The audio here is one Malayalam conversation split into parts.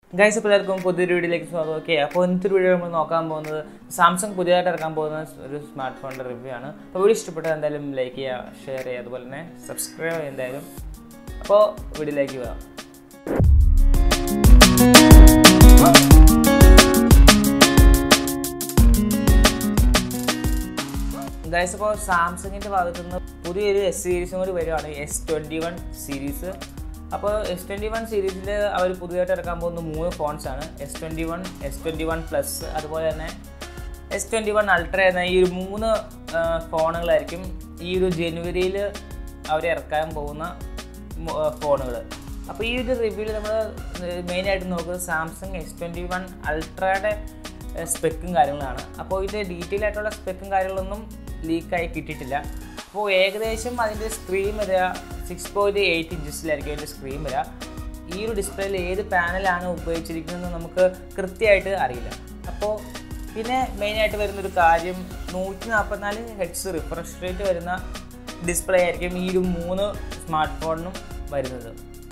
ഗൈസ് ഇപ്പോൾ എല്ലാവർക്കും പുതിയൊരു വീഡിയോയിലേക്ക് സ്വാഗതം ഓക്കെ അപ്പോൾ ഇന്നത്തെ വീഡിയോ നമ്മൾ നോക്കാൻ പോകുന്നത് സാംസങ് പുതിയതായിട്ട് ഇറക്കാൻ പോകുന്ന ഒരു സ്മാർട്ട് ഫോണിൻ്റെ റിവ്യൂ ആണ് അപ്പോൾ വീഡിയോ ഇഷ്ടപ്പെട്ടാൽ എന്തായാലും ലൈക്ക് ചെയ്യുക ഷെയർ ചെയ്യുക അതുപോലെ തന്നെ സബ്സ്ക്രൈബ് ചെയ്യുക എന്തായാലും അപ്പോൾ വീഡിയോയിലേക്ക് പോകാം ഗൈസ് ഇപ്പോൾ സാംസങ്ങിൻ്റെ ഭാഗത്തു നിന്ന് പുതിയൊരു എസ് സീരീസും കൂടി വരുവാണ് എസ് ട്വൻറ്റി വൺ സീരീസ് അപ്പോൾ എസ് ട്വൻറ്റി വൺ സീരീസിൽ അവർ പുതിയതായിട്ട് ഇറക്കാൻ പോകുന്ന മൂന്ന് ഫോൺസ് ആണ് S twenty one S twenty one plus അതുപോലെ തന്നെ എസ് ട്വൻറ്റി വൺ അൾട്ര എന്ന ഈ ഒരു മൂന്ന് ഫോണുകളായിരിക്കും ഈ ഒരു ജനുവരിയിൽ അവർ ഇറക്കാൻ പോകുന്ന ഫോണുകൾ അപ്പോൾ ഈ ഒരു റിവ്യൂവിൽ നമ്മൾ മെയിനായിട്ട് നോക്കുന്നത് സാംസങ് എസ് ട്വൻറ്റി വൺ അൾട്രയുടെ സ്പെക്കും കാര്യങ്ങളാണ് അപ്പോൾ ഇത് ഡീറ്റെയിൽ ആയിട്ടുള്ള സ്പെക്കും കാര്യങ്ങളൊന്നും ലീക്കായി കിട്ടിയിട്ടില്ല അപ്പോൾ ഏകദേശം അതിൻ്റെ സ്ക്രീൻ വരിക സിക്സ് പോയിൻറ്റ് എയ്റ്റ് ഇഞ്ചസിലായിരിക്കും അതിൻ്റെ സ്ക്രീൻ വരിക ഈ ഒരു ഡിസ്പ്ലേയിൽ ഏത് പാനലാണ് ഉപയോഗിച്ചിരിക്കുന്നതെന്ന് നമുക്ക് കൃത്യമായിട്ട് അറിയില്ല അപ്പോൾ പിന്നെ മെയിനായിട്ട് വരുന്നൊരു കാര്യം നൂറ്റി നാൽപ്പത്തിനാല് ഹെഡ്സ് റിഫ്രഷ് റേറ്റ് വരുന്ന ഡിസ്പ്ലേ ആയിരിക്കും ഈ ഒരു മൂന്ന് സ്മാർട്ട് ഫോണിനും വരുന്നത്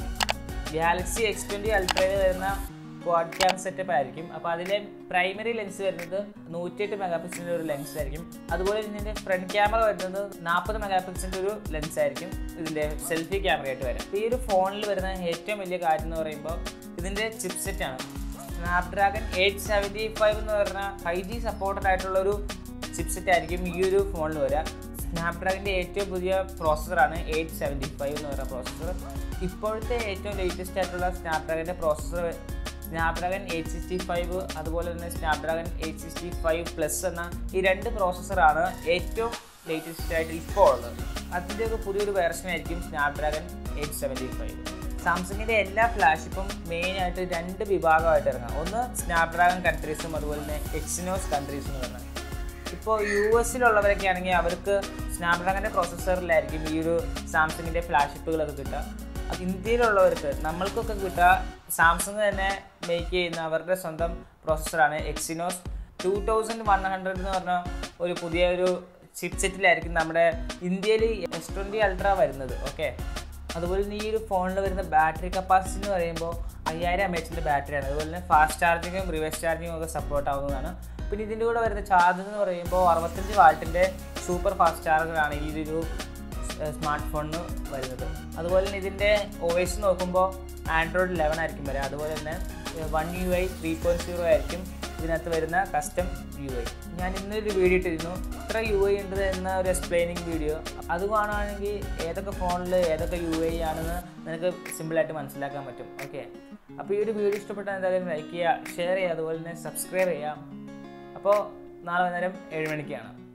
ഗാലക്സി എക്സ് ട്വൻറ്റി അൾട്രയിൽ വരുന്ന ക്വാഡ് ക്യാം സെറ്റപ്പ് ആയിരിക്കും അപ്പോൾ അതിലെ പ്രൈമറി ലെൻസ് വരുന്നത് നൂറ്റിയെട്ട് മെഗാ പിക്സലിൻ്റെ ഒരു ലെൻസ് ആയിരിക്കും അതുപോലെ ഇതിൻ്റെ ഫ്രണ്ട് ക്യാമറ വരുന്നത് നാൽപ്പത് മെഗാ പിക്സലിൻ്റെ ഒരു ലെൻസ് ആയിരിക്കും ഇതിൻ്റെ സെൽഫി ക്യാമറയായിട്ട് വരാം ഈ ഒരു ഫോണിൽ വരുന്ന ഏറ്റവും വലിയ കാര്യം എന്ന് പറയുമ്പോൾ ഇതിൻ്റെ ചിപ്സെറ്റ് ആണ് സ്നാപ്ഡ്രാഗൺ എയ്റ്റ് സെവൻറ്റി ഫൈവ് എന്ന് പറഞ്ഞാൽ ഫൈവ് ജി സപ്പോർട്ടഡ് ആയിട്ടുള്ള ഒരു ചിപ്സെറ്റ് ആയിരിക്കും ഈ ഒരു ഫോണിൽ വരിക സ്നാപ്ഡ്രാഗൻ്റെ ഏറ്റവും പുതിയ പ്രോസസ്സറാണ് എയ്റ്റ് സെവൻറ്റി ഫൈവ് എന്ന് പറയുന്ന പ്രോസസ്സർ ഇപ്പോഴത്തെ ഏറ്റവും ലേറ്റസ്റ്റ് ആയിട്ടുള്ള സ്നാപ്ഡ്രാഗൻ്റെ processor Snapdragon eight sixty five അതുപോലെ തന്നെ Snapdragon eight sixty five plus എന്ന ഈ രണ്ട് പ്രോസസ്സറാണ് ഏറ്റവും ലേറ്റസ്റ്റ് ആയിട്ട് ഇപ്പോൾ ഉള്ളത് അതിൻ്റെയൊക്കെ പുതിയൊരു വേർഷൻ ആയിരിക്കും സ്നാപ്ഡ്രാഗൺ എയ്റ്റ് സെവൻറ്റി ഫൈവ് സാംസങ്ങിൻ്റെ എല്ലാ ഫ്ലാഷിപ്പും മെയിനായിട്ട് രണ്ട് വിഭാഗമായിട്ട് ഇറങ്ങാം ഒന്ന് സ്നാപ്ഡ്രാഗൺ കൺട്രീസും അതുപോലെ തന്നെ എക്സിനോസ് കൺട്രീസും എന്ന് പറഞ്ഞാൽ ഇപ്പോൾ യു എസിലുള്ളവരൊക്കെ ആണെങ്കിൽ അവർക്ക് സ്നാപ്ഡ്രാഗൻ്റെ പ്രോസസ്സറിലായിരിക്കും ഈ ഒരു സാംസങ്ങിൻ്റെ ഫ്ലാഷിപ്പുകളൊക്കെ കിട്ടുക അത് ഇന്ത്യയിലുള്ളവർക്ക് നമ്മൾക്കൊക്കെ കിട്ടുക സാംസങ് തന്നെ മേക്ക് ചെയ്യുന്ന അവരുടെ സ്വന്തം പ്രോസസ്സറാണ് Exynos two thousand one hundred എന്ന് പറഞ്ഞ ഒരു പുതിയ ഒരു ചിപ്പ് സെറ്റിലായിരിക്കും നമ്മുടെ ഇന്ത്യയിൽ എസ് ട്വൻറ്റി അൾട്ര വരുന്നത് ഓക്കെ അതുപോലെ തന്നെ ഈ ഒരു ഫോണിൽ വരുന്ന ബാറ്ററി കപ്പാസിറ്റി എന്ന് പറയുമ്പോൾ അയ്യായിരം എം എച്ചിൻ്റെ ബാറ്ററിയാണ് അതുപോലെ തന്നെ ഫാസ്റ്റ് ചാർജിങ്ങും റിവേഴ്സ് ചാർജിങ്ങും ഒക്കെ സപ്പോർട്ട് ആവുന്നതാണ് പിന്നെ ഇതിൻ്റെ കൂടെ വരുന്ന ചാർജർ എന്ന് പറയുമ്പോൾ അറുപത്തഞ്ച് വാട്ടിൻ്റെ സൂപ്പർ ഫാസ്റ്റ് ചാർജറാണ് ഈ ഒരു സ്മാർട്ട് ഫോണിന് വരുന്നത് അതുപോലെ തന്നെ ഇതിൻ്റെ ഒ എസ് നോക്കുമ്പോൾ ആൻഡ്രോയിഡ് ലെവൻ ആയിരിക്കും വരിക അതുപോലെ തന്നെ One U I three point zero ആയിരിക്കും ഇതിനകത്ത് വരുന്ന കസ്റ്റം യു ഐ ഞാൻ ഇന്നൊരു വീഡിയോ ഇട്ടിരുന്നു ഇത്ര യു ഐ ഉണ്ട് എന്ന ഒരു എക്സ്പ്ലെയിനിങ് വീഡിയോ അത് കാണുകയാണെങ്കിൽ ഏതൊക്കെ ഫോണിൽ ഏതൊക്കെ യു ഐ ആണെന്ന് നിനക്ക് സിമ്പിളായിട്ട് മനസ്സിലാക്കാൻ പറ്റും ഓക്കെ അപ്പോൾ ഈ ഒരു വീഡിയോ ഇഷ്ടപ്പെട്ടാൽ എന്തായാലും ലൈക്ക് ചെയ്യുക ഷെയർ ചെയ്യുക അതുപോലെ തന്നെ സബ്സ്ക്രൈബ് ചെയ്യുക അപ്പോൾ നാളെ വൈകുന്നേരം ഏഴ് മണിക്കാണ്